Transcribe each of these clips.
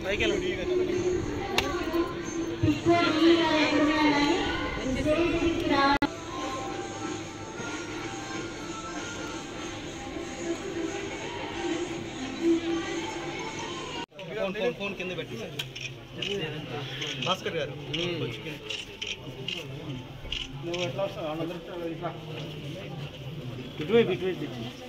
phone phone phone కింద పెట్టి భాస్కర్ గారు నువ్వు ఎట్లా వస్తావు వాళ్ళందరూ ఇట్లా ఇటువైపు ఇటువైపు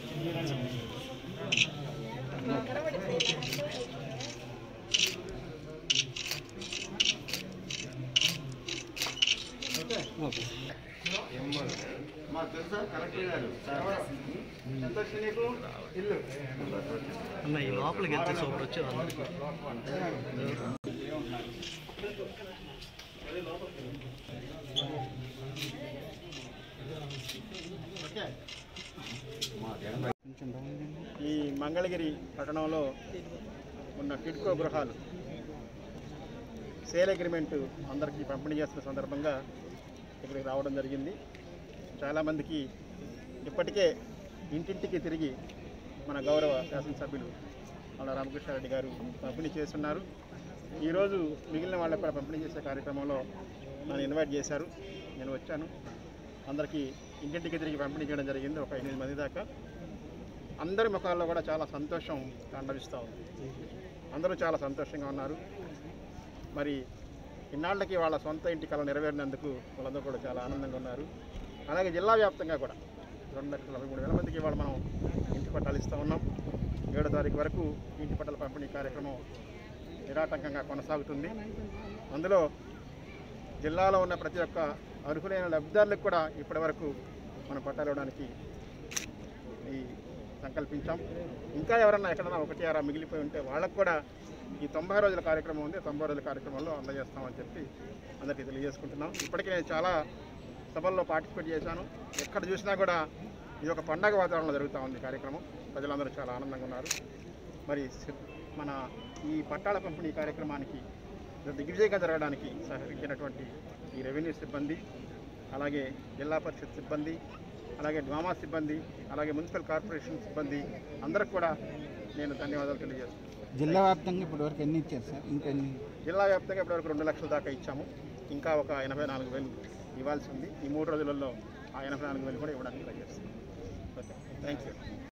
మాకు తెలుసా కలెక్టర్ గారు ఎంత వచ్చింది నీకు ఇల్లు అన్న ఈ లోపలికి వెళ్తే సూపర్ వచ్చి ఈ మంగళగిరి పట్టణంలో ఉన్న టిడ్కో గృహాలు సేల్ అగ్రిమెంట్ అందరికీ పంపిణీ చేస్తున్న సందర్భంగా ఇక్కడికి రావడం జరిగింది చాలామందికి ఇప్పటికే ఇంటింటికి తిరిగి మన గౌరవ శాసనసభ్యులు మన రామకృష్ణారెడ్డి గారు పంపిణీ చేస్తున్నారు ఈరోజు మిగిలిన వాళ్ళకు కూడా పంపిణీ చేసే కార్యక్రమంలో నన్ను ఇన్వైట్ చేశారు నేను వచ్చాను అందరికీ ఇంటింటికి తిరిగి పంపిణీ చేయడం జరిగింది ఒక ఎనిమిది మంది దాకా అందరి ముఖాల్లో కూడా చాలా సంతోషం తాండవిస్తూ ఉంది అందరూ చాలా సంతోషంగా ఉన్నారు మరి ఇన్నాళ్ళకి వాళ్ళ సొంత ఇంటి కళ నెరవేరినందుకు వాళ్ళందరూ కూడా చాలా ఆనందంగా ఉన్నారు అలాగే జిల్లా వ్యాప్తంగా కూడా రెండు లక్షల నలభై మూడు వేల మందికి ఇవాళ మనం ఇంటి పట్టాలు ఇస్తూ ఉన్నాం ఏడో తారీఖు వరకు ఇంటి పట్టాల పంపిణీ కార్యక్రమం నిరాటంకంగా కొనసాగుతుంది అందులో జిల్లాలో ఉన్న ప్రతి ఒక్క అర్హులైన లబ్ధిదారులకు కూడా ఇప్పటివరకు మనం పట్టాలు ఇవ్వడానికి ఈ సంకల్పించాం ఇంకా ఎవరన్నా ఎక్కడన్నా ఒకటి అరా మిగిలిపోయి ఉంటే వాళ్ళకు కూడా ఈ తొంభై రోజుల కార్యక్రమం ఉంది తొంభై రోజుల కార్యక్రమంలో అందజేస్తామని చెప్పి అందరికీ తెలియజేసుకుంటున్నాం ఇప్పటికే నేను చాలా సభల్లో పార్టిసిపేట్ చేశాను ఎక్కడ చూసినా కూడా ఇది ఒక పండగ వాతావరణంలో జరుగుతూ ఉంది ఈ కార్యక్రమం ప్రజలందరూ చాలా ఆనందంగా ఉన్నారు మరి సి- మన ఈ పట్టాల పంపిణీ కార్యక్రమానికి దిగ్విజయంగా జరగడానికి సహకరించినటువంటి ఈ రెవెన్యూ సిబ్బంది అలాగే జిల్లా పరిషత్ సిబ్బంది అలాగే డ్వామా సిబ్బంది అలాగే మున్సిపల్ కార్పొరేషన్ సిబ్బంది అందరికి కూడా నేను ధన్యవాదాలు తెలియజేస్తున్నాను జిల్లా వ్యాప్తంగా ఇప్పటివరకు ఎన్ని ఇచ్చారు సార్ ఇంకా ఎన్ని జిల్లా వ్యాప్తంగా ఇప్పటివరకు రెండు లక్షల దాకా ఇచ్చాము ఇంకా ఒక ఎనభై నాలుగు వేలు ఇవ్వాల్సి ఉంది ఈ మూడు రోజులలో ఆ ఎనభై నాలుగు వేలు కూడా ఇవ్వడానికి ట్రై చేస్తాం ఓకే థ్యాంక్ యూ